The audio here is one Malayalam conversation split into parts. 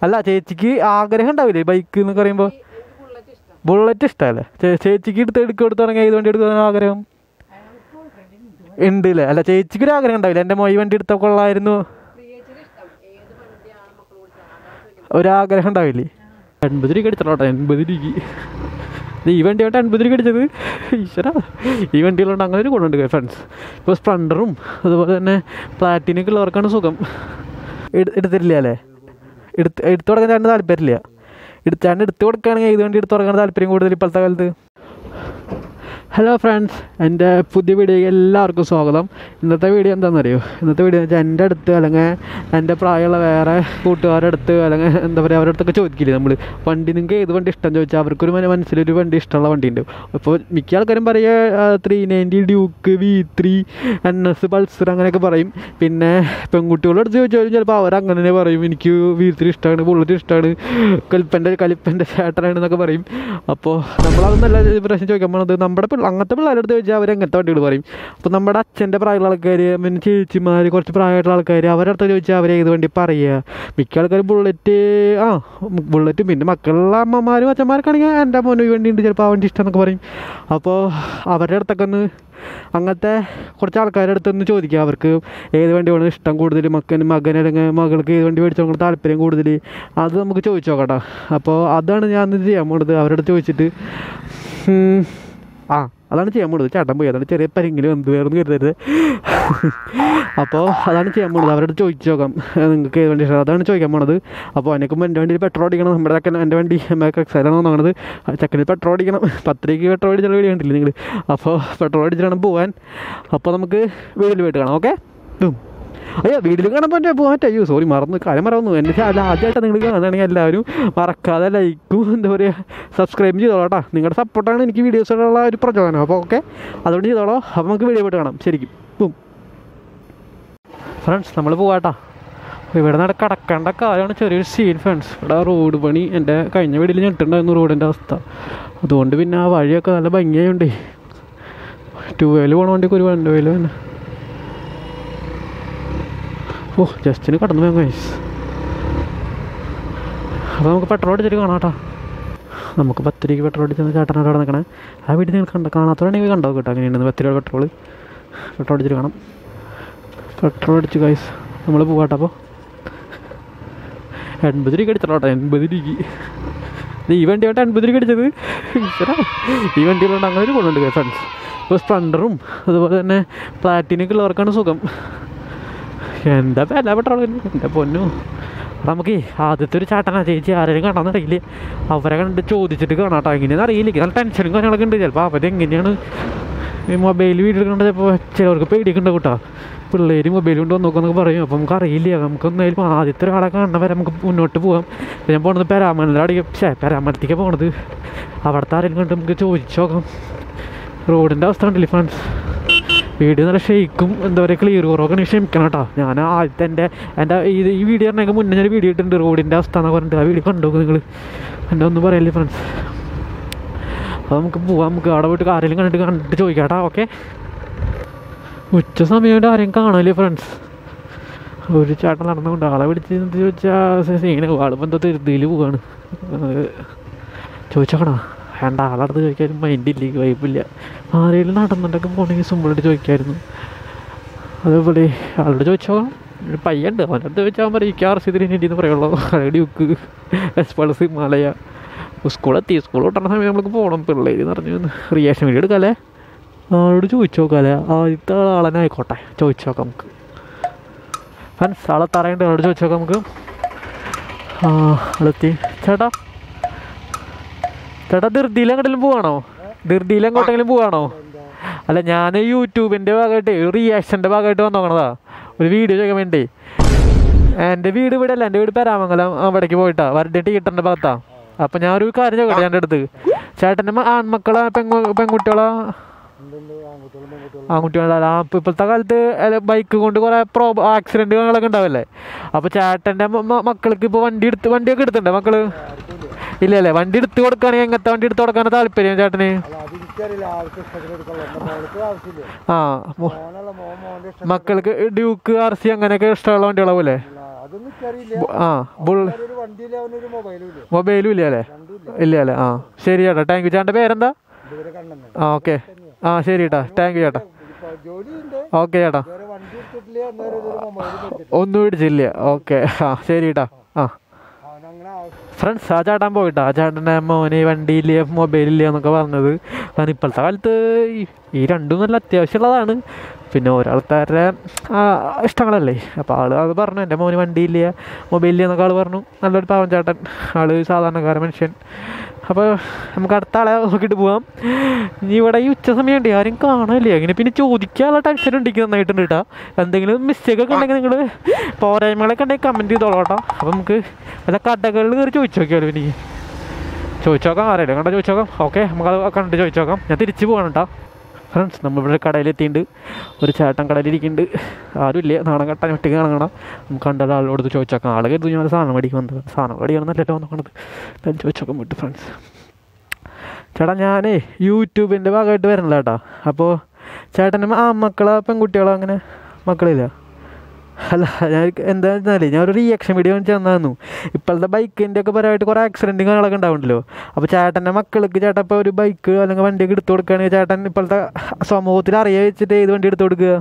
അല്ല ചേച്ചിക്ക് ആഗ്രഹം ഉണ്ടാവില്ലേ ബൈക്ക് എന്ന് പറയുമ്പോൾ ബുള്ളറ്റ് ഇഷ്ടമല്ലേ ചേ- ചേച്ചിക്ക് എടുത്ത് എടുക്കുക എടുത്ത് തുടങ്ങി ഏത് വണ്ടി എടുക്കാൻ ആഗ്രഹം ഉണ്ട് അല്ലേ അല്ല ചേച്ചിക്ക് ഒരു ആഗ്രഹം ഉണ്ടാവില്ല എൻ്റെ മൊയ് വണ്ടി എടുത്താൽ കൊള്ളായിരുന്നു ഒരാഗ്രഹം ഉണ്ടാവില്ലേ എൺപത് രൂപ അടിച്ചോട്ടെ എൺപത് രൂപയ്ക്ക് ഇത് ഈ വണ്ടി ആയിട്ട് എൺപത് രൂപ അടിച്ചത് ഈശ്വര ഈ വണ്ടികളുണ്ട് അങ്ങനെ ഒരു ഗുണമുണ്ട് ഫ്രണ്ട്സ് ഇപ്പോൾ സ്പ്ലണ്ടറും അതുപോലെ തന്നെ പ്ലാറ്റിനൊക്കെ ഉള്ളവർക്കാണ് സുഖം എടു- എടുത്തിട്ടില്ല അല്ലേ എടുത്ത് എടുത്തു കൊടുക്കാൻ ചേട്ടന് താല്പര്യമില്ല എടുത്ത് ചേട്ടൻ എടുത്തു കൊടുക്കുകയാണെങ്കിൽ ഇത് വണ്ടി എടുത്തു കൊടുക്കാൻ താല്പര്യം കൂടുതൽ ഇപ്പോഴത്തെ കാലത്ത് ഹലോ ഫ്രണ്ട്സ് എൻ്റെ പുതിയ വീഡിയോയ്ക്ക് എല്ലാവർക്കും സ്വാഗതം ഇന്നത്തെ വീഡിയോ എന്താണെന്നറിയോ ഇന്നത്തെ വീഡിയോ എന്ന് വെച്ചാൽ എൻ്റെ അടുത്ത് അല്ലെങ്കിൽ എൻ്റെ പ്രായമുള്ള വേറെ കൂട്ടുകാരുടെ അടുത്ത് അല്ലെങ്കിൽ എന്താ പറയുക അവരുടെ അടുത്തൊക്കെ ചോദിക്കില്ലേ നമ്മൾ വണ്ടി നിങ്ങൾക്ക് ഏത് വണ്ടി ഇഷ്ടം ചോദിച്ചാൽ അവർക്കൊരു മന- മനസ്സിലൊരു വണ്ടി ഇഷ്ടമുള്ള വണ്ടി ഉണ്ട് അപ്പോൾ മിക്ക ആൾക്കാരും പറയുക three ninety Duke V three N S Pulsar അങ്ങനെയൊക്കെ പറയും പിന്നെ പെൺകുട്ടികളുടെ അടുത്ത് ചോദിച്ചാലും ചിലപ്പോൾ അവർ അങ്ങനെ തന്നെ പറയും എനിക്ക് വി ത്രീ ഇഷ്ടമാണ് ബുള്ളറ്റ് ഇഷ്ടമാണ് കലിപ്പൻ്റെ കലിപ്പൻ്റെ ചേട്ടനാണ് എന്നൊക്കെ പറയും അപ്പോൾ നമ്മളതൊന്നല്ല ഈ പ്രാവശ്യം ചോദിക്കാൻ പോണത് നമ്മുടെ പിള്ള അങ്ങനത്തെ പിള്ളേരുടെ അടുത്ത് ചോദിച്ചാൽ അവർ എങ്ങനത്തെ വണ്ടികൾ പറയും അപ്പോൾ നമ്മുടെ അച്ഛൻ്റെ പ്രായമുള്ള ആൾക്കാർ പിന്നെ ചേച്ചിമാർ കുറച്ച് പ്രായമായിട്ടുള്ള ആൾക്കാർ അവരുടെ അടുത്ത് ചോദിച്ചാൽ അവർ ഏത് വണ്ടി പറയുക മിക്ക ആൾക്കാരും ബുള്ളറ്റ് ആ ബുള്ളറ്റും പിന്നെ മക്കളുള്ള അമ്മമാരും അച്ഛന്മാർക്കാണെങ്കിൽ എൻ്റെ മോന് ഈ വണ്ടി ഉണ്ട് ചിലപ്പോൾ ആ വണ്ടി ഇഷ്ടം എന്നൊക്കെ പറയും അപ്പോൾ അവരുടെ അടുത്തൊക്കെ ഒന്ന് അങ്ങനത്തെ കുറച്ച് ആൾക്കാരുടെ അടുത്തൊന്ന് ചോദിക്കുക അവർക്ക് ഏത് വണ്ടി വേണം ഇഷ്ടം കൂടുതൽ മക്കന് മകൻ അല്ലെങ്കിൽ മകൾക്ക് ഏത് വണ്ടി മേടിച്ചോ താല്പര്യം കൂടുതൽ അത് നമുക്ക് ചോദിച്ചു നോക്കട്ടോ അപ്പോൾ അതാണ് ഞാൻ ഇന്ന് ചെയ്യാൻ പോണത് അവരുടെ അടുത്ത് ചോദിച്ചിട്ട് ഉം, ആ അതാണ് ചെയ്യാൻ പോണത് ചേട്ടൻ പോയി അതാണ് ചെറിയ പരിങ്ങിൽ എന്ത് വേറൊന്നും കരുതരുത് അപ്പോൾ അതാണ് ചെയ്യാൻ പോണത് അവരോട് ചോദിച്ചു നോക്കാം ഏ, നിങ്ങൾക്ക് ഏത് വണ്ടി ഇഷ്ടം അതാണ് ചോദിക്കാൻ പോണത് അപ്പോൾ അതിനൊക്കെ എൻ്റെ വണ്ടിയിൽ പെട്രോൾ അടിക്കണം നമ്മുടെ ചെക്കൻ എൻ്റെ വണ്ടി എക്സൈലാണ് തോന്നുന്നത് ചെക്കനിൽ പെട്രോൾ അടിക്കണം പത്ത് രൂപയ്ക്ക് പെട്രോൾ അടിച്ചാൽ വീഡിയോ കണ്ടില്ലേ നിങ്ങൾ അപ്പോൾ പെട്രോൾ അടിച്ചിട്ട് വേണം പോകാൻ അപ്പോൾ നമുക്ക് വീട്ടിൽ പോയിട്ട് കാണാം ഓക്കെ അയ്യോ വീട്ടിൽ കാണാൻ പറ്റാ പോകാൻ പറ്റാ അയ്യോ സോറി മറന്നു കാര്യം മറന്നു എൻ്റെ ചാനൽ ആദ്യമായിട്ട് നിങ്ങൾ കാണുകയാണെങ്കിൽ എല്ലാവരും മറക്കാതെ ലൈക്കും എന്താ പറയുക സബ്സ്ക്രൈബ് ചെയ്തോളൂ കേട്ടോ നിങ്ങളുടെ സപ്പോർട്ടാണ് എനിക്ക് വീഡിയോസിലുള്ള ഒരു പ്രചോദനം അപ്പോൾ ഓക്കെ അതുകൊണ്ട് ചെയ്തോളൂ അപ്പോൾ നമുക്ക് വീഡിയോ പോയിട്ട് കാണാം ശരിക്കും ബും ഫ്രണ്ട്സ് നമ്മൾ പോവാട്ടാ ഇവിടെ നട കടക്കേണ്ട കാര്യമാണ് ചെറിയൊരു സീൻ ഫ്രണ്ട്സ് ഇവിടെ റോഡ് പണി എൻ്റെ കഴിഞ്ഞ വീട്ടിൽ ഞെട്ടുണ്ടായിരുന്നു റോഡിൻ്റെ അവസ്ഥ അതുകൊണ്ട് പിന്നെ ആ വഴിയൊക്കെ നല്ല ഭംഗിയായുണ്ടേ ടു വീല് പോണ വണ്ടിക്ക് ഒരു വണ്ടി വീല് തന്നെ ഓ ജസ്റ്റിന് കടന്നു പോയാൽ ഗൈസ് അപ്പോൾ നമുക്ക് പെട്രോൾ അടിച്ചിട്ട് കാണാം കേട്ടോ നമുക്ക് പത്ത് രൂപയ്ക്ക് പെട്രോൾ അടിച്ചെന്ന് ചേട്ടനോട് അവിടെ നിൽക്കണേ ആ വീട്ടിൽ നിങ്ങൾ കണ്ട കാണാത്തവരാണെങ്കിൽ കണ്ടോ കേട്ടോ അങ്ങനെയുണ്ടെന്ന് പത്ത് രൂപ പെട്രോൾ പെട്രോൾ അടിച്ചിട്ട് കാണാം പെട്രോൾ അടിച്ച് ഗൈസ് നമ്മൾ പോവാട്ടോ അപ്പോൾ എൺപത് രൂപ അടിച്ചോട്ടെ എൺപത് രൂപയ്ക്ക് ഇത് ഈ വണ്ടി ആയിട്ട് എൺപത് രൂപ അടിച്ചത് ഈശ്വരാ. ഈ വണ്ടികളുണ്ട് അങ്ങനെ ഒരു ഗുണമുണ്ട് ഫ്രണ്ട്സ് ഇപ്പോൾ സ്പ്ലണ്ടറും അതുപോലെ തന്നെ പ്ലാറ്റിനൊക്കെ ഉള്ളവർക്കാണ് സുഖം എന്താ വില പെട്രോളിന് എൻ്റെ പൊന്നു എടാ നമുക്ക് ആദ്യത്തെ ഒരു ചേട്ടനാ ചേച്ചി ആരെങ്കിലും കണ്ടാന്ന് അറിയില്ല അവരെ കണ്ട് ചോദിച്ചിട്ട് കാണാട്ടോ എങ്ങനെയാണെന്ന് അറിയില്ല എനിക്ക് നല്ല ടെൻഷനും കാര്യങ്ങളൊക്കെ ഉണ്ട് ചിലപ്പോൾ അവരെങ്ങനെയാണ് ഈ മൊബൈൽ വീഡിയോ കണ്ട് ചിലപ്പോൾ ചിലവർക്ക് പേടിയൊക്കെ ഉണ്ട് കേട്ടോ പിള്ളേർ മൊബൈൽ കൊണ്ട് വന്ന് നോക്കാന്നൊക്കെ പറയും അപ്പോൾ നമുക്ക് അറിയില്ല നമുക്കൊന്നായാലും ആദ്യത്തെ ഒരാളെ കാണുന്ന വരെ നമുക്ക് മുന്നോട്ട് പോകാം ഇപ്പം ഞാൻ പോണത് പെരാമലയുടെ ഛേ പെരാമലത്തേക്ക് പോണത് അവിടുത്തെ ആരെങ്കിലും കണ്ട് നമുക്ക് ചോദിച്ചു നോക്കാം റോഡിൻ്റെ അവസ്ഥ കണ്ടില്ലേ ഫ്രണ്ട്സ് വീഡിയോ നല്ല ഷെയ്ക്കും എന്താ പറയുക ക്ലിയർ കുറവൊക്കെ നീ ക്ഷമിക്കണം കേട്ടോ ഞാൻ ആദ്യത്തെ എൻ്റെ എൻ്റെ ഇത് ഈ വീഡിയോ പറഞ്ഞെങ്കിൽ മുന്നേ ഞാൻ വീഡിയോ ഇട്ടിട്ടുണ്ട് റോഡിൻ്റെ അവസ്ഥ എന്നൊക്കെ പറഞ്ഞിട്ട് ആ വീഡിയോ കണ്ടു നിങ്ങൾ എൻ്റെ ഒന്നും പറയല്ലേ ഫ്രണ്ട്സ് അപ്പോൾ നമുക്ക് പോവാം നമുക്ക് അവിടെ പോയിട്ട് ആരെങ്കിലും കണ്ടിട്ട് കണ്ടിട്ട് ചോദിക്കാം കേട്ടോ ഓക്കെ ഉച്ച സമയമായിട്ട് ആരെയും കാണാല്ലേ ഫ്രണ്ട്സ് ഒരു ചേട്ടൻ നടന്നുകൊണ്ട് ആളെ വിളിച്ച് ചോദിച്ചാൽ സീനാവും ആളിപ്പോൾ എന്തോ തിരുത്തിയിൽ പോവാണ് ചോദിച്ചോക്കണോ വേണ്ട ആളടുത്ത് ചോദിക്കാനും മൈൻഡില്ല വൈബില്ല ആരെങ്കിലും നടന്നിട്ടൊക്കെ പോകണമെങ്കിൽ സിമ്പിളായിട്ട് ചോദിക്കായിരുന്നു അതേപോലെ ആളോട് ചോദിച്ചോക്കാം ഒരു പയ്യുണ്ട് അവനടുത്ത് ചോദിച്ചാൽ അവൻ പറയും ആർ സി എന്ന് പറയുള്ളൂ ഡ്യൂക്ക് എസ് പൾസ് ഹിമാലയ സ്കൂളെത്തി സ്കൂൾ വിട്ടുന്ന സമയം നമുക്ക് പോകണം പിള്ളേർ പറഞ്ഞു റിയാക്ഷൻ വീഡിയോ എടുക്കാല്ലേ ആളോട് ചോദിച്ചു നോക്കാല്ലേ ആദ്യത്തെ ആളെന്നെ ആയിക്കോട്ടെ ചോദിച്ചു നോക്കാം നമുക്ക് ഫ്രണ്ട്സ് ആളെ തറയുണ്ട് ആളോട് ചോദിച്ചു നോക്കാം നമുക്ക് ആ ആളെത്തി ചേട്ടാ ചേട്ടാ ധൃതിയിൽ എങ്ങോട്ടെങ്കിലും പോവാണോ ധൃതിയിൽ എങ്ങോട്ടെങ്കിലും പോവാണോ അല്ല ഞാൻ യൂട്യൂബിൻ്റെ ഭാഗമായിട്ട് ഒരു റിയാക്ഷൻ്റെ ഭാഗമായിട്ട് വന്ന് നോക്കണതാ ഒരു വീഡിയോ ചെയ്യാൻ വേണ്ടി എൻ്റെ വീട് ഇവിടെ അല്ല എൻ്റെ വീട് പെരാമംഗലം അവിടേക്ക് പോയിട്ടാ വരട്ടെ തിയേറ്ററിൻ്റെ ഭാഗത്താ അപ്പം ഞാൻ ഒരു കാര്യം ചോദിക്കട്ടെ എൻ്റെ അടുത്ത് ചേട്ടൻ്റെ മ- ആൺമക്കളാ പെങ്ങു പെൺകുട്ടികളാ ആൺകുട്ടികളല്ല ആ ഇപ്പം ഇപ്പോഴത്തെ കാലത്ത് ബൈക്ക് കൊണ്ട് കുറേ പ്രോ ആക്സിഡൻറ്റുകളൊക്കെ ഉണ്ടാവല്ലേ അപ്പോൾ ചേട്ടൻ്റെ മ- മ- മക്കൾക്ക് ഇപ്പോൾ വണ്ടി എടുത്ത് വണ്ടിയൊക്കെ എടുത്തിട്ടുണ്ടോ മക്കള് ഇല്ല അല്ലേ വണ്ടി എടുത്ത് കൊടുക്കുകയാണെങ്കിൽ എങ്ങനത്തെ വണ്ടി എടുത്ത് കൊടുക്കാനാണ് താല്പര്യം ചേട്ടന് അല്ല അതെനിക്കറിയില്ല ആൾക്ക് ഇഷ്ടത്തിന് എടുക്കുള്ളൂ എൻ്റെ മോൾക്ക് ആവശ്യമില്ല ആ മോ- മോനല്ല മോൻ മോൻ്റെ ഇഷ്ടം മക്കൾക്ക് ഡ്യൂക്ക് ആർ സി അങ്ങനെയൊക്കെ ഇഷ്ടമുള്ള വണ്ടികളാവൂലേ അത് അതൊന്നും എനിക്കറിയില്ല ബു- ആ ബുൾ ഒരു വണ്ടിയില്ല അവനൊരു മൊബൈലും ഇല്ല മൊബൈലും ഇല്ല അല്ലേ ഇല്ല അല്ലേ ആ ശരി ചേട്ടാ താങ്ക് യു ചേട്ടൻ്റെ പേരെന്താ ഇതുവരെ കണ്ണെന്ന് ആ ഓക്കെ ആ ശരി ചേട്ടാ താങ്ക് യു ചേട്ടാ ഇപ്പൊ ജോലി ഉണ്ട് ഓക്കെ ചേട്ടാ ഇതുവരെ വണ്ടി എടുത്തിട്ടില്ല അന്നേരം ഇതൊരു മൊബൈൽ എടുത്തിട്ട് ഒന്നും പിടിച്ചില്ല ഓക്കെ ആ ശരി ചേട്ടാ ആ അവനങ്ങനെ ആവശ്യം ഫ്രണ്ട്സ് ആ ചേട്ടൻ പോയിട്ടാ ആ ചേട്ടൻ്റെ മോന് വണ്ടിയില്ല മൊബൈലില്ല എന്നൊക്കെ പറഞ്ഞത് കാരണം ഇപ്പോഴത്തെ കാലത്ത് ഈ- ഈ രണ്ടും നല്ല അത്യാവശ്യമുള്ളതാണ് പിന്നെ ഓരോരുത്തരുടെ ആ, ഇഷ്ടങ്ങളല്ലേ അപ്പോൾ ആൾ അത് പറഞ്ഞു എൻ്റെ മോന് വണ്ടിയില്ല മൊബൈലില്ല എന്നൊക്കെ ആൾ പറഞ്ഞു നല്ലൊരു പാവം ചേട്ടൻ ആൾ സാധാരണക്കാര മനുഷ്യൻ അപ്പോൾ നമുക്ക് അടുത്ത ആളെ നോക്കിയിട്ട് പോവാം ഇനി ഇവിടെ ഈ ഉച്ച സമയമുണ്ട് ആരും കാണാനില്ല ഇങ്ങനെ പിന്നെ ചോദിക്കാനുള്ള ടെൻഷൻ ഉണ്ടെങ്കിൽ നന്നായിട്ടുണ്ട് കേട്ടോ എന്തെങ്കിലും മിസ്റ്റേക്ക് ഒക്കെ ഉണ്ടെങ്കിൽ നിങ്ങൾ പോരായ്മകളൊക്കെ ഉണ്ടെങ്കിൽ കമൻറ്റ് ചെയ്തോളൂ കേട്ടോ അപ്പോൾ നമുക്ക് വല്ല കടകളിൽ കയറി ചോദിച്ചു നോക്കിയാലോ എനിക്ക് ചോദിച്ചു നോക്കാം അറിയില്ല കണ്ട ചോദിച്ചു നോക്കാം ഓക്കെ നമുക്കത് കണ്ട് ചോദിച്ചു നോക്കാം ഞാൻ തിരിച്ച് പോകണം കേട്ടോ ഫ്രണ്ട്സ് നമ്മളിവിടെ കടയിലെത്തിയിട്ടുണ്ട് ഒരു ചേട്ടൻ കടയിലിരിക്കുന്നുണ്ട് ആരുമില്ല നാണം കെട്ടാൻ ഒറ്റയ്ക്ക് കാണണം നമുക്ക് കണ്ട ആളോട് ചോദിച്ചു നോക്കാം ആൾ കരുതു ഞാൻ സാധനം മേടിക്ക് വന്നത് സാധനം മേടിക്കണം എന്നല്ലോ നോക്കണത് ഞാൻ ചോദിച്ചു നോക്കാൻ വിട്ടു ഫ്രണ്ട്സ് ചേട്ടാ ഞാനേ യൂട്യൂബിൻ്റെ ഭാഗമായിട്ട് വരണല്ലോ ചേട്ടാ അപ്പോൾ ചേട്ടൻ്റെ ആ മക്കളോ പെൺകുട്ടികളോ അങ്ങനെ മക്കളില്ല അല്ല ഞാൻ എന്താ വെച്ചാൽ ഞാൻ ഒരു റിയാക്ഷൻ വീഡിയോ ചെന്നു ഇപ്പോഴത്തെ ബൈക്കിൻ്റെ ഒക്കെ പരമായിട്ട് കുറേ ആക്സിഡൻറ്റും കാര്യങ്ങളൊക്കെ ഉണ്ടാവുമല്ലോ അപ്പോൾ ചേട്ടൻ്റെ മക്കൾക്ക് ചേട്ടൻ ഇപ്പോൾ ഒരു ബൈക്ക് അല്ലെങ്കിൽ വണ്ടിയൊക്കെ എടുത്തു കൊടുക്കുകയാണെങ്കിൽ ചേട്ടൻ ഇപ്പോഴത്തെ സമൂഹത്തിൽ അറിയാൻ വെച്ചിട്ട് ഏത് വണ്ടി എടുത്തു കൊടുക്കുക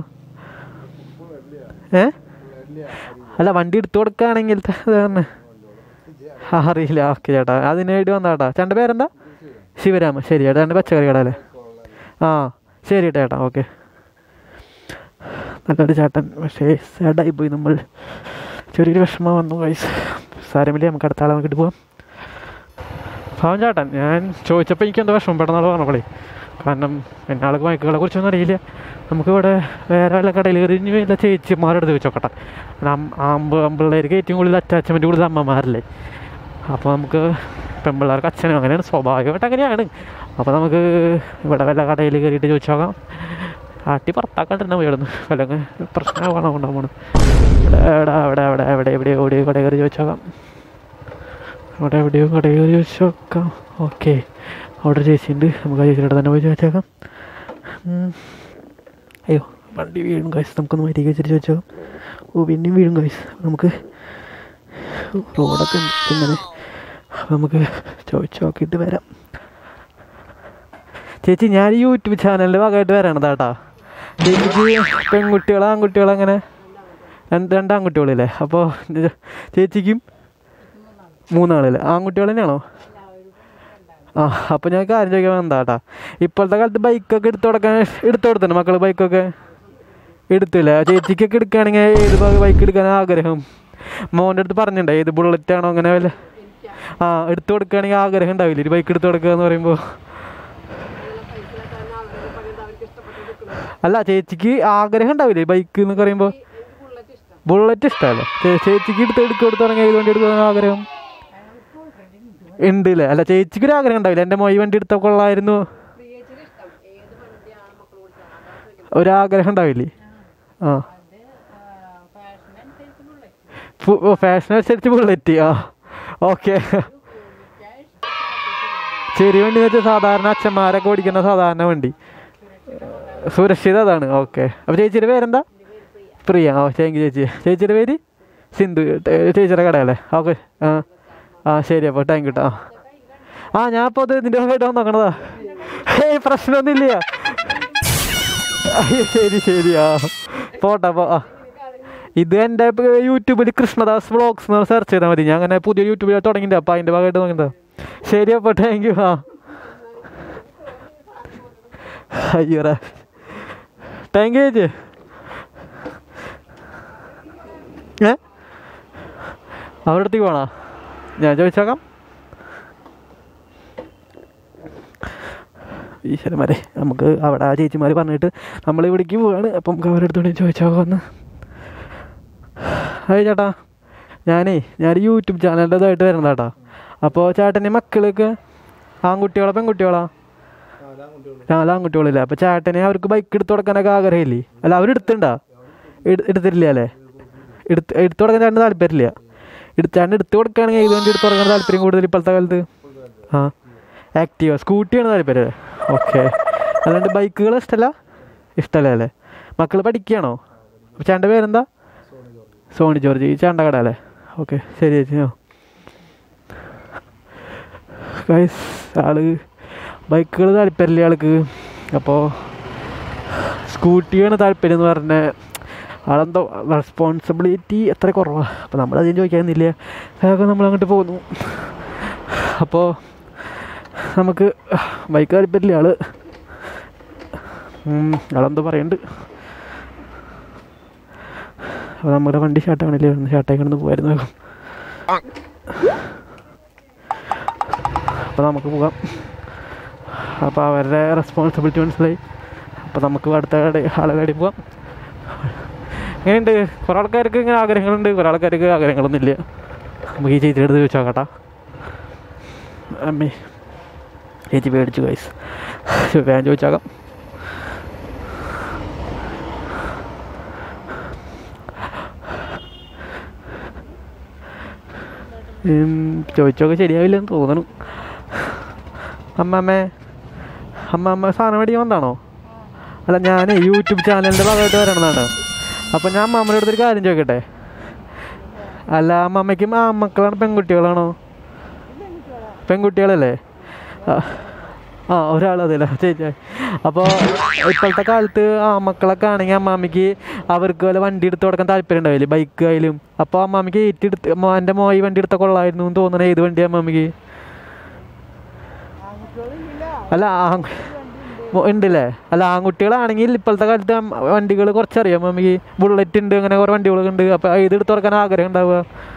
ഏ അല്ല വണ്ടി എടുത്തു കൊടുക്കുകയാണെങ്കിൽ തന്നെ അറിയില്ല ഓക്കെ ചേട്ടാ അതിന് വേണ്ടി വന്നാട്ടാ ചേട്ടൻ്റെ പേരെന്താ ശിവരാമ ശരി ചേട്ടാ എൻ്റെ പച്ചക്കറി കട അല്ലേ ആ ശരി ചേട്ടാ ഓക്കെ നല്ലൊരു ചേട്ടൻ പക്ഷേ സാഡായി പോയി നമ്മൾ ചെറിയൊരു വിഷമം വന്നു കൈസ് സാരമില്ല നമുക്ക് അടുത്ത ആളെ നോക്കിയിട്ട് പോവാം പാവം ചേട്ടൻ ഞാൻ ചോദിച്ചപ്പോൾ എനിക്ക് എന്താ വിഷമം പെട്ടെന്നാൾ പറഞ്ഞോളേ കാരണം പിന്നെ ആൾക്ക് ബൈക്കുകളെ കുറിച്ചൊന്നും അറിയില്ല നമുക്കിവിടെ വേറെ വല്ല കടയിൽ കയറി ഇനി വല്ല ചേച്ചിമാരെടുത്ത് ചോദിച്ചോക്കട്ടെ ആമ്പ് ആമ്പിള്ളേർക്ക് ഏറ്റവും കൂടുതൽ അറ്റാച്ച്മെൻറ്റ് കൂടുതൽ അമ്മമാരല്ലേ അപ്പോൾ നമുക്ക് പെൺപിള്ളേർക്ക് അച്ഛനും അങ്ങനെയാണ് സ്വാഭാവികമായിട്ട് അങ്ങനെയാണ് അപ്പോൾ നമുക്ക് ഇവിടെ വല്ല കടയിൽ കയറിയിട്ട് ചോദിച്ചു നോക്കാം ആട്ടി പുറത്താക്കാണ്ടിരുന്ന പോയിരുന്നു അല്ലെങ്കിൽ പ്രശ്നമാവണം കൊണ്ടാണ് എവിടെ അവിടെ അവിടെ എവിടെ എവിടെയോ എവിടെയോ കട കയറി ചോദിച്ചു നോക്കാം അവിടെ എവിടെയോ കട കയറി ചോദിച്ചു നോക്കാം ഓക്കെ അവിടെ ഒരു ചേച്ചിയുണ്ട് നമുക്ക് ആ ചേച്ചിയുടെ തന്നെ പോയി ചോദിച്ചേക്കാം ഉം. അയ്യോ വണ്ടി വീഴും കാശ് നമുക്കൊന്ന് മരിക്കുക വെച്ചിട്ട് ചോദിച്ചോ ഓ പിന്നെയും വീഴും കാശ് നമുക്ക് റോഡൊക്കെ ഉണ്ട് ഇങ്ങനെ അപ്പോൾ നമുക്ക് ചോദിച്ചു നോക്കിയിട്ട് വരാം ചേച്ചി ഞാൻ ഈ യൂട്യൂബ് ചാനലിൻ്റെ ഭാഗമായിട്ട് വരണതാട്ടാ ചേച്ചിക്ക് പെൺകുട്ടികളോ ആൺകുട്ടികളോ അങ്ങനെ രണ്ട് രണ്ട് ആൺകുട്ടികളില്ലേ അപ്പോൾ ചേച്ചിക്കും മൂന്നാളില്ലേ ആൺകുട്ടികൾ തന്നെയാണോ ആ അപ്പോൾ ഞാൻ കാര്യം ചോദിക്കാൻ വന്നതാട്ടാ ഇപ്പോഴത്തെ കാലത്ത് ബൈക്കൊക്കെ എടുത്തു കൊടുക്കാൻ എടുത്തു കൊടുത്തന്നെ മക്കൾ ബൈക്കൊക്കെ എടുത്തില്ല ചേച്ചിക്കൊക്കെ എടുക്കുകയാണെങ്കിൽ ഏത് ബൈക്ക് എടുക്കാൻ ആഗ്രഹം മോൻ്റെ അടുത്ത് പറഞ്ഞിട്ടുണ്ടോ ഏത് ബുള്ളറ്റ് ആണോ അങ്ങനെ വല്ല ആ എടുത്തു കൊടുക്കുകയാണെങ്കിൽ ആഗ്രഹം ഉണ്ടാവില്ല ഒരു ബൈക്ക് എടുത്തു കൊടുക്കുക എന്ന് പറയുമ്പോൾ അല്ല ചേച്ചിക്ക് ആഗ്രഹം ഉണ്ടാവില്ലേ ബൈക്ക് എന്ന് പറയുമ്പോൾ ബുള്ളറ്റ് ഇഷ്ടമല്ലേ ചേച്ചിക്ക് എടുത്ത് എടുക്കുക എടുത്തു തുടങ്ങിയ ഏത് വണ്ടി എടുക്കാൻ ആഗ്രഹം ഉണ്ട് അല്ലേ അല്ല ചേച്ചിക്ക് ഒരു ആഗ്രഹം ഉണ്ടാവില്ല എൻ്റെ മൊയ് വണ്ടി എടുത്ത കൊള്ളായിരുന്നു ഒരാഗ്രഹം ഉണ്ടാവില്ലേ ആ ഫാഷൻ അനുസരിച്ച് ബുള്ളറ്റ് ആ ഓക്കെ ചെറിയ വണ്ടി എന്ന് വെച്ചാൽ സാധാരണ അച്ഛന്മാരൊക്കെ ഓടിക്കുന്ന സാധാരണ വണ്ടി സുരക്ഷിത അതാണ് ഓക്കെ അപ്പോൾ ചേച്ചിയുടെ പേരെന്താ പ്രിയ ഓ താങ്ക് യു ചേച്ചി ചേച്ചിയുടെ പേര് സിന്ധു ഏ, ചേച്ചിയുടെ കടയല്ലേ ഓക്കെ ആ ആ ശരി അപ്പോൾ താങ്ക് യു കേട്ടോ ആ ഞാൻ ഇപ്പോൾ അത് ഇതിൻ്റെ ഭാഗമായിട്ട് വന്ന് നോക്കണതാ ഏയ് പ്രശ്നമൊന്നുമില്ല അയ്യോ, ശരി ശരി ആ പോട്ടെ പോ ആ ഇത് എൻ്റെ ഇപ്പൊ യൂട്യൂബിൽ കൃഷ്ണദാസ് വ്ളോഗ്സ് എന്ന് സെർച്ച് ചെയ്താൽ മതി ഞാൻ അങ്ങനെ പുതിയ യൂട്യൂബിൽ തുടങ്ങിയിട്ട് അപ്പോൾ അതിൻ്റെ ഭാഗമായിട്ട് നോക്കുന്നതാ ശരി അപ്പോൾ താങ്ക് യു ആ അയ്യോടാ താങ്ക് യു ചേച്ചി ഏ അവരുടെ അടുത്തേക്ക് പോണോ ഞാൻ ചോദിച്ചേക്കാം ഈശ്വരന്മാരെ നമുക്ക് അവിടെ ആ ചേച്ചിമാർ പറഞ്ഞിട്ട് നമ്മൾ ഇവിടേക്ക് പോവാണ് അപ്പം നമുക്ക് അവരുടെ അടുത്തോടെ ചോദിച്ചോക്കാം ഒന്ന് ഹായ് ചേട്ടാ ഞാനേ ഞാൻ യൂട്യൂബ് ചാനലിൻ്റെ ഇതായിട്ട് വരുന്നതാട്ടാ അപ്പോൾ ചേട്ടൻ്റെ മക്കളൊക്കെ ആൺകുട്ടികളോ പെൺകുട്ടികളോ നാല് ആൺകുട്ടികളില്ല അപ്പോൾ ചേട്ടനെ അവർക്ക് ബൈക്ക് എടുത്തു കൊടുക്കാനൊക്കെ ആഗ്രഹമില്ലേ അല്ല അവരെടുത്തുണ്ടോ എടുത്തിട്ടില്ല അല്ലേ എടുത്ത് എടുത്തു കൊടുക്കാൻ ചേട്ടന് താല്പര്യമില്ല എടുത്ത് ചേട്ടൻ എടുത്തു കൊടുക്കുകയാണെങ്കിൽ ഇത് വണ്ടി എടുത്തു കൊടുക്കാൻ താല്പര്യം കൂടുതൽ ഇപ്പോഴത്തെ കാലത്ത് ആ ആക്റ്റീവ സ്കൂട്ടിയാണ് താല്പര്യം അല്ലേ ഓക്കെ അല്ലാണ്ട് ബൈക്കുകൾ ഇഷ്ടമല്ല ഇഷ്ടമല്ല അല്ലേ മക്കൾ പഠിക്കുകയാണോ അപ്പോൾ ചേട്ടൻ്റെ പേരെന്താ സോണി ജോർജ് ഈ ചേട്ടൻ്റെ കട അല്ലേ ഓക്കെ ശരി ചേച്ചി ആ ഗൈസ് ആള് ബൈക്കുകൾ താല്പര്യമില്ല ആൾക്ക് അപ്പോൾ സ്കൂട്ടിയാണ് താല്പര്യം എന്ന് പറഞ്ഞ ആളെന്തോ റെസ്പോൺസിബിലിറ്റി എത്ര കുറവാണ് അപ്പോൾ നമ്മളധികം ചോദിക്കാനില്ല വേഗം നമ്മൾ അങ്ങോട്ട് പോകുന്നു അപ്പോൾ നമുക്ക് ബൈക്ക് താല്പര്യമില്ല ആള് ഉം, ആളെന്തോ പറയുന്നുണ്ട് അപ്പോൾ നമ്മുടെ വണ്ടി ഷാട്ടാണില്ലേ ഷാട്ടായി കിടന്ന് പോകായിരുന്നു വേഗം അപ്പോൾ നമുക്ക് പോകാം അപ്പോൾ അവരുടെ റെസ്പോൺസിബിലിറ്റി മനസ്സിലായി അപ്പോൾ നമുക്ക് അടുത്ത കട ആളുകളുടെ പോവാം എങ്ങനെയുണ്ട് കുറേ ആൾക്കാർക്ക് ഇങ്ങനെ ആഗ്രഹങ്ങളുണ്ട് കുറേ ആൾക്കാർക്ക് ആഗ്രഹങ്ങളൊന്നും ഇല്ല നമുക്ക് ഈ ചേച്ചിയുടെ അടുത്ത് ചോദിച്ചാൽ കേട്ടാ അമ്മേ ചേച്ചി പേടിച്ചു ഗൈസ് ഞാൻ ചോദിച്ചാക്കാം ഉം, ചോദിച്ചൊക്കെ ശരിയാവില്ലെന്ന് തോന്നണു അമ്മമ്മേ അമ്മമ്മ സാധനം മേടിക്കാൻ വന്നാണോ അല്ല ഞാൻ യൂട്യൂബ് ചാനലിൻ്റെ ഭാഗമായിട്ട് വരണതാണ് അപ്പോൾ ഞാൻ അമ്മമ്മയുടെ അടുത്തൊരു കാര്യം ചോദിക്കട്ടെ അല്ല അമ്മമ്മയ്ക്ക് ആമക്കളാണ് പെൺകുട്ടികളാണോ പെൺകുട്ടികളല്ലേ ആ ആ ഒരാൾ അതല്ല ചേച്ചി അപ്പോൾ ഇപ്പോഴത്തെ കാലത്ത് ആ മക്കളൊക്കെ ആണെങ്കിൽ അമ്മാമ്മയ്ക്ക് അവർക്ക് വല്ല വണ്ടി എടുത്ത് കൊടുക്കാൻ താല്പര്യം ഉണ്ടാവില്ലേ ബൈക്ക് ആയാലും അപ്പോൾ അമ്മാമ്മയ്ക്ക് ഏറ്റെടുത്ത് മോ- എൻ്റെ മോയി വണ്ടി എടുത്ത കൊള്ളായിരുന്നു എന്ന് തോന്നണ ഏത് വണ്ടിയാണ് അമ്മാമ്മയ്ക്ക് അല്ല ആ- മോ- ഉണ്ടല്ലേ അല്ല ആൺകുട്ടികളാണെങ്കിൽ ഇപ്പോഴത്തെ കാലത്ത് വണ്ടികൾ കുറച്ചറിയാം അമ്മാമ്മയ്ക്ക് ബുള്ളറ്റ് ഉണ്ട് അങ്ങനെ കുറേ വണ്ടികളൊക്കെ ഉണ്ട് അപ്പോൾ ഇത് എടുത്ത് കൊടുക്കാൻ ആഗ്രഹം ഉണ്ടാവുക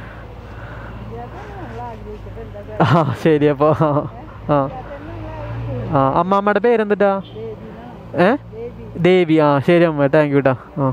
ആ ശരി അപ്പോൾ ആ ആ അമ്മാമ്മയുടെ പേരെന്തിട്ടാ ഏ ദേവി ആ ശരി അമ്മ താങ്ക് യു കേട്ടാ ആ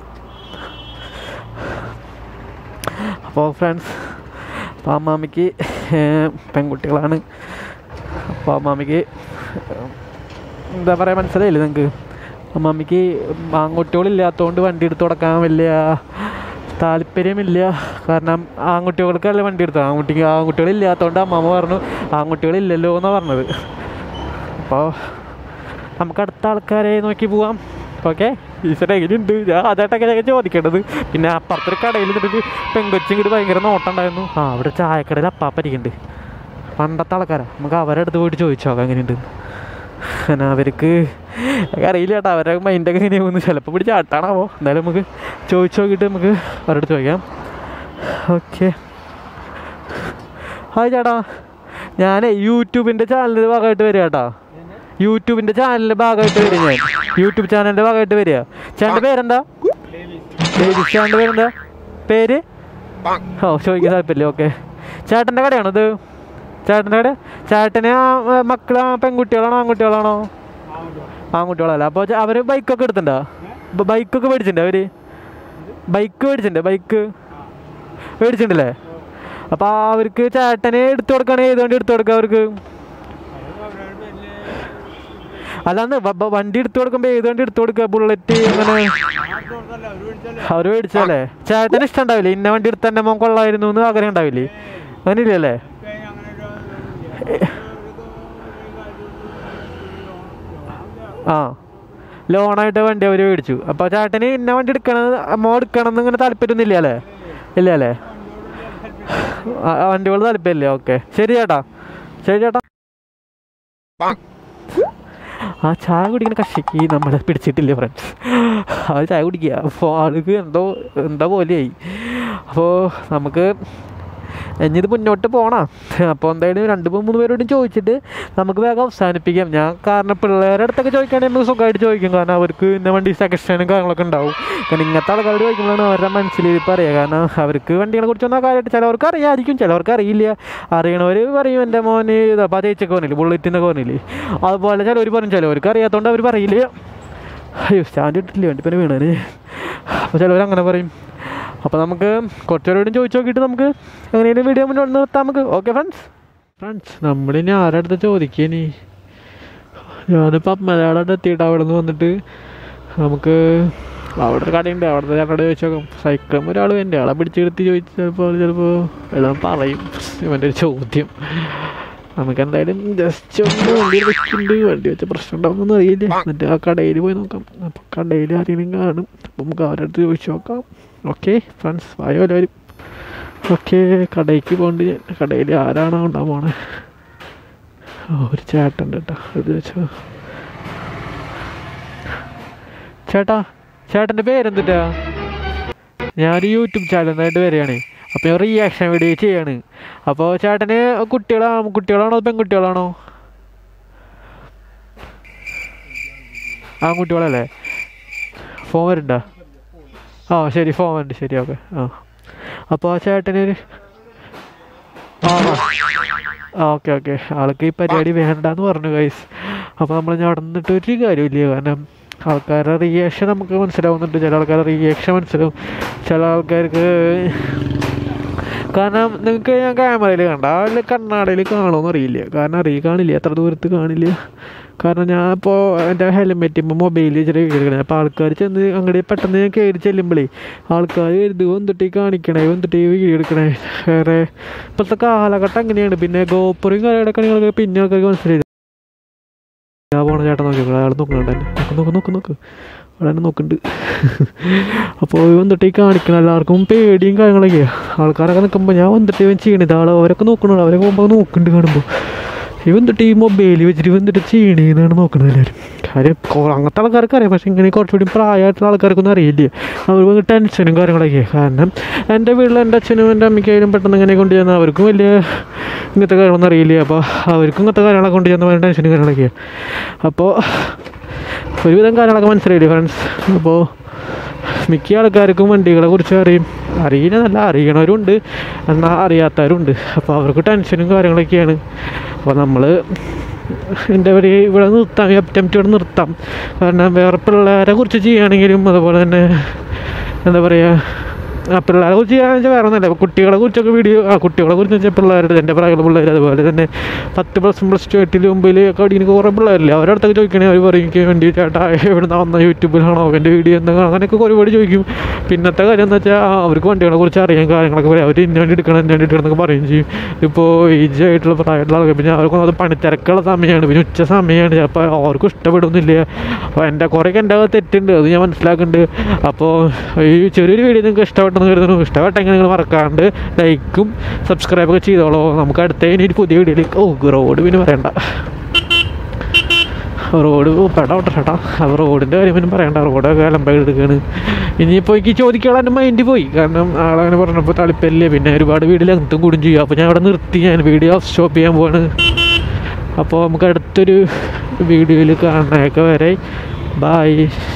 അപ്പോൾ ഫ്രണ്ട്സ് അപ്പോൾ അമ്മാമ്മയ്ക്ക് ഏർ, പെൺകുട്ടികളാണ് അപ്പോൾ അമ്മാമ്മയ്ക്ക് എന്താ പറയുക മനസ്സിലായില്ലേ നിങ്ങൾക്ക് അമ്മാമ്മയ്ക്ക് ആൺകുട്ടികളില്ലാത്തതുകൊണ്ട് വണ്ടി എടുത്ത് കൊടുക്കാൻ വലിയ താല്പര്യമില്ല കാരണം ആൺകുട്ടികൾക്കല്ല വണ്ടി എടുത്തത് ആൺകുട്ടിക്ക് ആൺകുട്ടികളില്ലാത്തതുകൊണ്ട് അമ്മാമ്മ പറഞ്ഞു ആൺകുട്ടികളില്ലല്ലോ എന്നാണ് പറഞ്ഞത് അപ്പോൾ നമുക്ക് അടുത്ത ആൾക്കാരെ നോക്കി പോവാം ഓക്കെ ഈശ്വര എങ്ങനെയുണ്ട് ഞാൻ അതായിട്ടൊക്കെ ഞാൻ ചോദിക്കേണ്ടത് പിന്നെ അപ്പുറത്തൊരു കടയിൽ നിന്നിട്ട് പെങ്കൊച്ചും ഇങ്ങോട്ട് ഭയങ്കര നോട്ടം ഉണ്ടായിരുന്നു ആ അവിടെ ചായക്കടയിൽ അപ്പാപ്പരിക്കുന്നുണ്ട് പണ്ടത്തെ ആൾക്കാരാ നമുക്ക് അവരുടെ അടുത്ത് പോയിട്ട് ചോദിച്ചു നോക്കാം എങ്ങനെയുണ്ട് കാരണം അവർക്ക് എനിക്ക് അറിയില്ല ചേട്ടാ അവരുടെ മൈൻഡൊക്കെ എങ്ങനെയാവുന്നു ചിലപ്പോൾ പിടിച്ച് ആട്ടാണാവോ എന്തായാലും നമുക്ക് ചോദിച്ചു നോക്കിയിട്ട് നമുക്ക് അവരുടെ അടുത്ത് ചോദിക്കാം ഓക്കെ ഹായ് ചേട്ടാ ഞാൻ യൂട്യൂബിൻ്റെ ചാനലിൻ്റെ ഭാഗമായിട്ട് വരിക ചേട്ടാ യൂട്യൂബിൻ്റെ ചാനലിൻ്റെ ഭാഗമായിട്ട് വരിക ഞാൻ യൂട്യൂബ് ചാനലിൻ്റെ ഭാഗമായിട്ട് വരിക ചേട്ടൻ്റെ പേരെന്താ ലേഡീസ് ചേട്ടൻ്റെ പേരെന്താ പേര് ഓ ചോദിക്കാൻ താല്പര്യമില്ല ഓക്കെ ചേട്ടൻ്റെ കടയാണോ ഇത് ചേട്ടൻ്റെ കട ചേട്ടന് ആ മക്കൾ പെൺകുട്ടികളാണോ ആൺകുട്ടികളാണോ ആൺകുട്ടികളല്ല അപ്പോൾ അവർ ബൈക്കൊക്കെ എടുത്തിട്ടുണ്ടോ ബൈക്കൊക്കെ മേടിച്ചിട്ടുണ്ടോ അവർ ബൈക്ക് മേടിച്ചിട്ടുണ്ട് ബൈക്ക് മേടിച്ചിട്ടുണ്ടല്ലേ അപ്പോൾ അവർക്ക് ചേട്ടനെ എടുത്തു കൊടുക്കുകയാണെങ്കിൽ ഏത് വണ്ടി എടുത്തു കൊടുക്കുക അവർക്ക് അല്ലാന്ന് വ- വ- വണ്ടി എടുത്തു കൊടുക്കുമ്പോൾ ഏത് വണ്ടി എടുത്തു കൊടുക്കുക ബുള്ളറ്റ് അങ്ങനെ അവർ മേടിച്ചല്ലേ ചേട്ടന് ഇഷ്ടം ഉണ്ടാവില്ലേ ഇന്ന വണ്ടി എടുത്ത് തന്നെ മോൻ കൊള്ളായിരുന്നു എന്ന് ആഗ്രഹം ഉണ്ടാവില്ലേ അങ്ങനെ ഇല്ലല്ലേ ആ ലോണായിട്ട് വണ്ടി അവർ മേടിച്ചു അപ്പോൾ ചേട്ടന് ഇന്ന വണ്ടി എടുക്കണം മോ എടുക്കണം എന്ന് ഇങ്ങനെ താല്പര്യമൊന്നുമില്ല അല്ലേ ഇല്ല അല്ലേ ആ, ആ, വണ്ടികൾ താല്പര്യമില്ല ഓക്കെ ശരി ചേട്ടാ ശരി ചേട്ടാ ആ ചായ കുടിക്കുന്ന കക്ഷിക്ക് നമ്മളെ പിടിച്ചിട്ടില്ല ഫ്രണ്ട്സ് ആ ചായ കുടിക്കുക അപ്പോൾ ആൾക്ക് എന്തോ എന്താ പോലെയായി അപ്പോൾ നമുക്ക് ഇനി ഇത് മുന്നോട്ട് പോകണം അപ്പോൾ എന്തായാലും രണ്ട് മൂന്ന് പേരോടും ചോദിച്ചിട്ട് നമുക്ക് വേഗം അവസാനിപ്പിക്കാം ഞാൻ കാരണം പിള്ളേരുടെ അടുത്തൊക്കെ ചോദിക്കുകയാണെങ്കിൽ നമുക്ക് സുഖമായിട്ട് ചോദിക്കും കാരണം അവർക്ക് ഇന്ന വണ്ടി സെക്ഷനും കാര്യങ്ങളൊക്കെ ഉണ്ടാവും കാരണം ഇങ്ങനത്തെ ആൾക്കാരോട് ചോദിക്കുമ്പോഴാണ് അവരുടെ മനസ്സിൽ പറയുക കാരണം അവർക്ക് വണ്ടികളെ കുറിച്ചൊന്നും കാര്യമായിട്ട് ചിലവർക്ക് അറിയാമായിരിക്കും ചിലവർക്ക് അറിയില്ല അറിയണവർ പറയും എൻ്റെ മോന് ഇതപ്പോൾ തേച്ചൊക്കെ പറഞ്ഞില്ലേ ബുള്ളറ്റിന്നൊക്കെ പറഞ്ഞില്ലേ അതുപോലെ ചിലവർ പറയും ചിലവർക്ക് അറിയാത്തതുകൊണ്ട് അവർ പറയില്ല അയ്യോ സ്റ്റാൻഡ് ഇട്ടില്ല വണ്ടി പിന്നെ വീണേ അപ്പോൾ ചിലവർ അങ്ങനെ പറയും അപ്പോൾ നമുക്ക് കുറച്ചുപേരോടും ചോദിച്ചു നോക്കിയിട്ട് നമുക്ക് എങ്ങനെയും വീഡിയോ മുന്നോട്ട് നിർത്താം നമുക്ക് ഓക്കെ ഫ്രണ്ട്സ് ഫ്രണ്ട്സ് നമ്മളിനി ആരുടെ അടുത്ത് ചോദിക്കേനി ഞാനിപ്പോൾ അമ്മയുടെ അടുത്ത് എത്തിയിട്ട് അവിടെ നിന്ന് വന്നിട്ട് നമുക്ക് അവിടെ ഒരു കടയുണ്ട് അവിടുത്തെ ചേട്ടനോട് ചോദിച്ചു നോക്കാം സൈക്കിളും ഒരാൾ എൻ്റെ ആളെ പിടിച്ചെടുത്ത് ചോദിച്ച് ചിലപ്പോൾ ചിലപ്പോൾ എല്ലാം പറയും ഇവൻ്റെ ഒരു ചോദ്യം നമുക്ക് എന്തായാലും ജസ്റ്റ് ഒന്ന് വണ്ടി വെച്ചിട്ടുണ്ട് വണ്ടി വെച്ച പ്രശ്നം ഉണ്ടാവുമെന്ന് അറിയില്ല എന്നിട്ട് ആ കടയിൽ പോയി നോക്കാം അപ്പോൾ കടയിൽ ആരെങ്കിലും കാണും അപ്പോൾ നമുക്ക് അവരുടെ അടുത്ത് ചോദിച്ചു നോക്കാം ഓക്കെ ഫ്രണ്ട്സ് വായോ എല്ലാവരും ഓക്കെ കടയ്ക്ക് പോകണ്ട് കടയിൽ ആരാണോ ഉണ്ടാകാൻ പോണേ ഓ, ഒരു ചേട്ടൻ്റെ കേട്ടോ ഇത് വെച്ചോ ചേട്ടാ ചേട്ടൻ്റെ പേരെന്തിട്ടാ ഞാൻ യൂട്യൂബ് ചാനലിനായിട്ട് വരികയാണ് അപ്പോൾ ഞാൻ റിയാക്ഷൻ വീഡിയോ ചെയ്യാണ് അപ്പോൾ ചേട്ടന് കുട്ടികളാണോ കുട്ടികളാണോ പെൺകുട്ടികളാണോ ആൺകുട്ടികളല്ലേ ഫോൺ വരുന്നുണ്ടോ ആ ശരി ഫോൺ വരുന്നുണ്ട് ശരി ഓക്കെ ആ അപ്പോൾ ആ ചേട്ടന് ഒരു- ആ ആ ഓക്കെ ഓക്കെ ആൾക്ക് ഈ പരിപാടി വേണ്ടാന്ന് പറഞ്ഞു ഗൈസ് അപ്പോൾ നമ്മൾ നടന്നിട്ട് ഒരു കാര്യമില്ല കാരണം ആൾക്കാരുടെ റിയാക്ഷൻ നമുക്ക് മനസ്സിലാവുന്നുണ്ട് ചില ആൾക്കാരുടെ റിയാക്ഷൻ മനസ്സിലാവും ചില ആൾക്കാർക്ക് കാരണം നിങ്ങൾക്ക് ഞാൻ ക്യാമറയിൽ കണ്ട അതിൽ കണ്ണാടയിൽ കാണുമെന്ന് അറിയില്ല കാരണം അറിയ കാണില്ല എത്ര ദൂരത്ത് കാണില്ല കാരണം ഞാൻ ഇപ്പോൾ എൻ്റെ ഹെൽമെറ്റ് ഇപ്പോൾ മൊബൈലിൽ ചെറിയ വീഡിയോ എടുക്കണേ അപ്പോൾ ആൾക്കാർ ചെന്ന് അങ്ങോട്ട് പെട്ടെന്ന് ഞാൻ കയറി ചെല്ലുമ്പോഴേ ആൾക്കാർ കരുത് വന്നിട്ട് ഈ കാണിക്കണേ വന്നിട്ട് ഈ വീഡിയോ എടുക്കണേ വേറെ ഇപ്പോഴത്തെ കാലഘട്ടം അങ്ങനെയാണ് പിന്നെ ഗോപുരം കാര്യങ്ങളൊക്കെ നിങ്ങൾക്ക് പിന്നെ ആൾക്കാർക്ക് മനസ്സിലായി ആ പോണ ചേട്ടൻ നോക്കി അയാൾ നോക്കുന്നുണ്ട് എന്നെ നോക്ക് നോക്ക് നോക്ക് നോക്ക് അവിടെ തന്നെ നോക്കുന്നുണ്ട് അപ്പോൾ വന്നിട്ട് ഈ കാണിക്കണം എല്ലാവർക്കും പേടിയും കാര്യങ്ങളൊക്കെയാണ് ആൾക്കാരൊക്കെ നിൽക്കുമ്പോൾ ഞാൻ വന്നിട്ട് ഇവൻ ചെയ്യണത് ആൾ അവരൊക്കെ നോക്കണുള്ളൂ അവരൊക്കെ പോകുമ്പോൾ നോക്കുന്നുണ്ട് കാണുമ്പോൾ ഇവൻ എന്നിട്ട് ഈ മൊബൈൽ വെച്ചിട്ട് വന്നിട്ട് ചെയ്യണേന്നാണ് നോക്കണത് എല്ലാവരും കാര്യം കൊ- അങ്ങനത്തെ ആൾക്കാർക്ക് അറിയാം പക്ഷേ ഇങ്ങനെ കുറച്ചുകൂടി പ്രായമായിട്ടുള്ള ആൾക്കാർക്കൊന്നും അറിയില്ല അവർക്ക് ടെൻഷനും കാര്യങ്ങളൊക്കെ കാരണം എൻ്റെ വീട്ടിൽ എൻ്റെ അച്ഛനും എൻ്റെ അമ്മയ്ക്കായാലും പെട്ടെന്ന് ഇങ്ങനെ കൊണ്ട് ചെന്നാൽ അവർക്കും വലിയ ഇങ്ങനത്തെ കാര്യങ്ങളൊന്നും അറിയില്ല അപ്പോൾ അവർക്കും ഇങ്ങനത്തെ കാര്യങ്ങളൊക്കെ കൊണ്ട് ചെന്നാൽ ഭയങ്കര ടെൻഷനും കാര്യങ്ങളൊക്കെ അപ്പോൾ ഒരുവിധം കാര്യങ്ങളൊക്കെ മനസ്സിലായില്ലേ ഫ്രണ്ട്സ് അപ്പോൾ മിക്ക ആൾക്കാർക്കും വണ്ടികളെ കുറിച്ച് അറിയും അറിയുന്നതല്ല അറിയണവരുണ്ട് എന്നാൽ അറിയാത്തവരുണ്ട് അപ്പോൾ അവർക്ക് ടെൻഷനും കാര്യങ്ങളൊക്കെയാണ് അപ്പോൾ നമ്മൾ എന്താ പറയുക ഇവിടെ നിർത്താം ഈ അറ്റംപ്റ്റ് ഇവിടെ നിർത്താം കാരണം വേറെ പിള്ളേരെ കുറിച്ച് ചെയ്യുകയാണെങ്കിലും അതുപോലെ തന്നെ എന്താ പറയുക ആ പിള്ളേരെ കുറിച്ച് ചെയ്യാന്ന് വെച്ചാൽ വേറെ ഒന്നുമല്ല കുട്ടികളെ കുറിച്ചൊക്കെ വീഡിയോ ആ കുട്ടികളെ കുറിച്ച് വെച്ചാൽ പിള്ളേരുടെ എൻ്റെ പ്രായമുള്ള പിള്ളേർ അതുപോലെ തന്നെ പത്ത് പ്ലസ് പ്ലസ് ടു എട്ടിൽ മുമ്പിൽ ഒക്കെ അടിയിൽ കുറേ പിള്ളേരില്ലേ അവരുടെ അടുത്തൊക്കെ ചോദിക്കണേ അവർ പറയും എനിക്ക് വേണ്ടി ചേട്ടാ എവിടെ നിന്ന് വന്ന യൂട്യൂബിലാണോ എൻ്റെ വീഡിയോ എന്താ അങ്ങനെയൊക്കെ ഒരുപാട് ചോദിക്കും പിന്നത്തെ കാര്യം എന്ന് വെച്ചാൽ ആ, അവർക്ക് വണ്ടികളെ കുറിച്ച് അറിയാൻ കാര്യങ്ങളൊക്കെ പറയും അവർ ഇന്ന വണ്ടി എടുക്കണം ഇന്ന വണ്ടി എടുക്കണം എന്നൊക്കെ പറയും ചെയ്യും ഇപ്പോൾ ഏജ് ആയിട്ടുള്ള പ്രായമായിട്ടുള്ള ആൾക്കാർ പിന്നെ അവർക്കൊന്നും അത് പണിത്തിരക്കുള്ള സമയമാണ് പിന്നെ ഉച്ച സമയമാണ് ചിലപ്പോൾ അവർക്കും ഇഷ്ടപ്പെടുന്നില്ല അപ്പോൾ എൻ്റെ കുറേയൊക്കെ എൻ്റെ അകത്ത് തെറ്റുണ്ട് അത് ഞാൻ മനസ്സിലാക്കുന്നുണ്ട് അപ്പോൾ ഈ ചെറിയൊരു വീഡിയോ നിങ്ങൾക്ക് ഇഷ്ടപ്പെട്ടെന്ന് കരുതുന്നു ഇഷ്ടപ്പെട്ടെങ്കിൽ നിങ്ങൾ മറക്കാണ്ട് ലൈക്കും സബ്സ്ക്രൈബൊക്കെ ചെയ്തോളൂ നമുക്ക് അടുത്ത ഇനി ഒരു പുതിയ വീഡിയോയിലേക്ക് ഓ റോഡ് പിന്നെ പറയണ്ട റോഡ് പെടാ വിട്ടോ ചേട്ടാ അപ്പോൾ റോഡിൻ്റെ കാര്യം പിന്നെ പറയണ്ട റോഡൊക്കെ അലമ്പായി എടുക്കുകയാണ് ഇനിയിപ്പോൾ എനിക്ക് ചോദിക്കാനുള്ള എൻ്റെ മൈൻഡ് പോയി കാരണം ആളങ്ങനെ പറഞ്ഞപ്പോൾ തളിപ്പല്ലേ പിന്നെ ഒരുപാട് വീഡിയോ ലെങ്ത്തും കൂടും ചെയ്യും അപ്പോൾ ഞാൻ അവിടെ നിർത്തി ഞാൻ വീഡിയോ സ്റ്റോപ്പ് ചെയ്യാൻ പോവാണ് അപ്പോൾ നമുക്ക് അടുത്തൊരു വീഡിയോയിൽ കാണാനൊക്കെ വരെ ബായ്